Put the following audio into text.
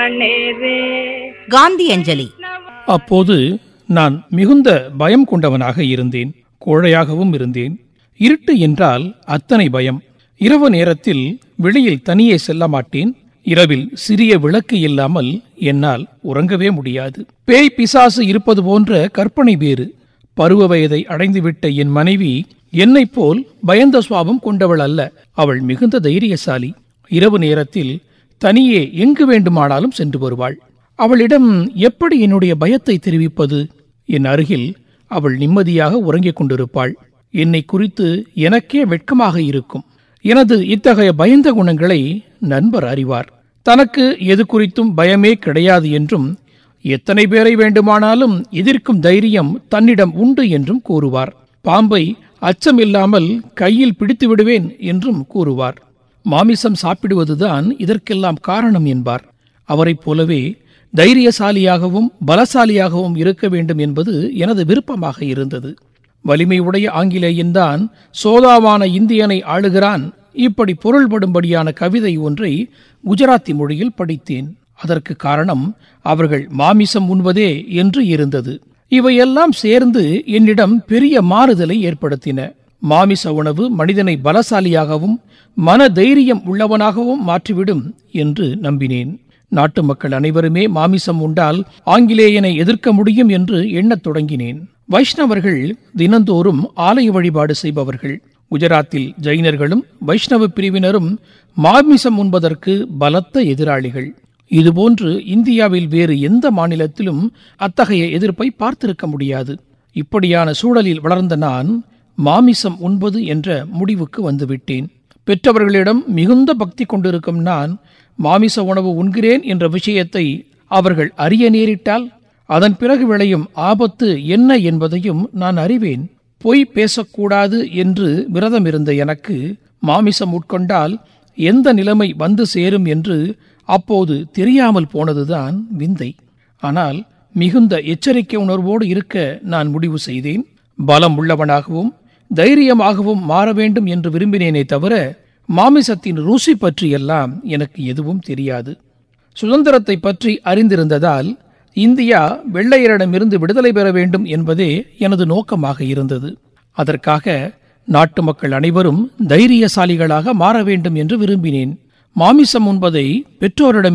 கண்ணேரே காந்தி அஞ்சலி அப்போது நான் மிகுந்த பயம் கொண்டவனாக இருந்தேன் கோழையாகவும் இருந்தேன் இருட்டு என்றால் அத்தனை பயம் இரவு நேரத்தில் வெளியில் தனியே செல்ல மாட்டேன் இரவில் சிறிய விளக்கு இல்லாமல் என்னால் உறங்கவே முடியாது பேய் பிசாசு இருப்பது போன்ற கற்பனை வேறு பருவ வயதை அடைந்துவிட்ட என் மனைவி என்னைப் போல் பயந்த சுவாபம் கொண்டவள் அல்ல அவள் மிகுந்த தைரியசாலி இரவு நேரத்தில் தனியே எங்கு வேண்டுமானாலும் சென்று வருவாள் அவளிடம் எப்படி என்னுடைய பயத்தை தெரிவிப்பது என் அருகில் அவள் நிம்மதியாக உறங்கிக் கொண்டிருப்பாள் என்னை குறித்து எனக்கே வெட்கமாக இருக்கும் எனது இத்தகைய பயந்த குணங்களை நண்பர் அறிவார் தனக்கு எது குறித்தும் பயமே கிடையாது என்றும் எத்தனை பேரை வேண்டுமானாலும் எதிர்க்கும் தைரியம் தன்னிடம் உண்டு என்றும் கூறுவார் பாம்பை அச்சமில்லாமல் கையில் பிடித்து விடுவேன் என்றும் கூறுவார் மாமிசம் சாப்பிடுவதுதான் இதற்கெல்லாம் காரணம் என்பார் அவரைப் போலவே தைரியசாலியாகவும் பலசாலியாகவும் இருக்க வேண்டும் என்பது எனது விருப்பமாக இருந்தது வலிமை உடைய ஆங்கிலேயன்தான் சோதாவான இந்தியனை ஆளுகிறான் இப்படி பொருள்படும்படியான கவிதை ஒன்றை குஜராத்தி மொழியில் படித்தேன் அதற்கு காரணம் அவர்கள் மாமிசம் உண்பதே என்று இருந்தது இவையெல்லாம் சேர்ந்து என்னிடம் பெரிய மாறுதலை ஏற்படுத்தின மாமிச உணவு மனிதனை பலசாலியாகவும் மன தைரியம் உள்ளவனாகவும் மாற்றிவிடும் என்று நம்பினேன் நாட்டு மக்கள் அனைவருமே மாமிசம் உண்டால் ஆங்கிலேயனை எதிர்க்க முடியும் என்று எண்ணத் தொடங்கினேன் வைஷ்ணவர்கள் தினந்தோறும் ஆலய வழிபாடு செய்பவர்கள் குஜராத்தில் ஜைனர்களும் வைஷ்ணவ பிரிவினரும் மாமிசம் உண்பதற்கு பலத்த எதிராளிகள் இதுபோன்று இந்தியாவில் வேறு எந்த மாநிலத்திலும் அத்தகைய எதிர்ப்பை பார்த்திருக்க முடியாது இப்படியான சூழலில் வளர்ந்த நான் மாமிசம் உண்பது என்ற முடிவுக்கு வந்துவிட்டேன் பெற்றவர்களிடம் மிகுந்த பக்தி கொண்டிருக்கும் நான் மாமிச உணவு உண்கிறேன் என்ற விஷயத்தை அவர்கள் அறிய நேரிட்டால் அதன் பிறகு விளையும் ஆபத்து என்ன என்பதையும் நான் அறிவேன் பொய் பேசக்கூடாது என்று விரதம் இருந்த எனக்கு மாமிசம் உட்கொண்டால் எந்த நிலைமை வந்து சேரும் என்று அப்போது தெரியாமல் போனதுதான் விந்தை ஆனால் மிகுந்த எச்சரிக்கை உணர்வோடு இருக்க நான் முடிவு செய்தேன் பலம் உள்ளவனாகவும் தைரியமாகவும் மாற வேண்டும் என்று விரும்பினேனே தவிர மாமிசத்தின் ருசி பற்றியெல்லாம் எனக்கு எதுவும் தெரியாது சுதந்திரத்தை பற்றி அறிந்திருந்ததால் இந்தியா வெள்ளையரிடமிருந்து விடுதலை பெற வேண்டும் என்பதே எனது நோக்கமாக இருந்தது அதற்காக நாட்டு மக்கள் அனைவரும் தைரியசாலிகளாக மாற வேண்டும் என்று விரும்பினேன் மாமிசம் உண்பதை பெற்றோரிடம்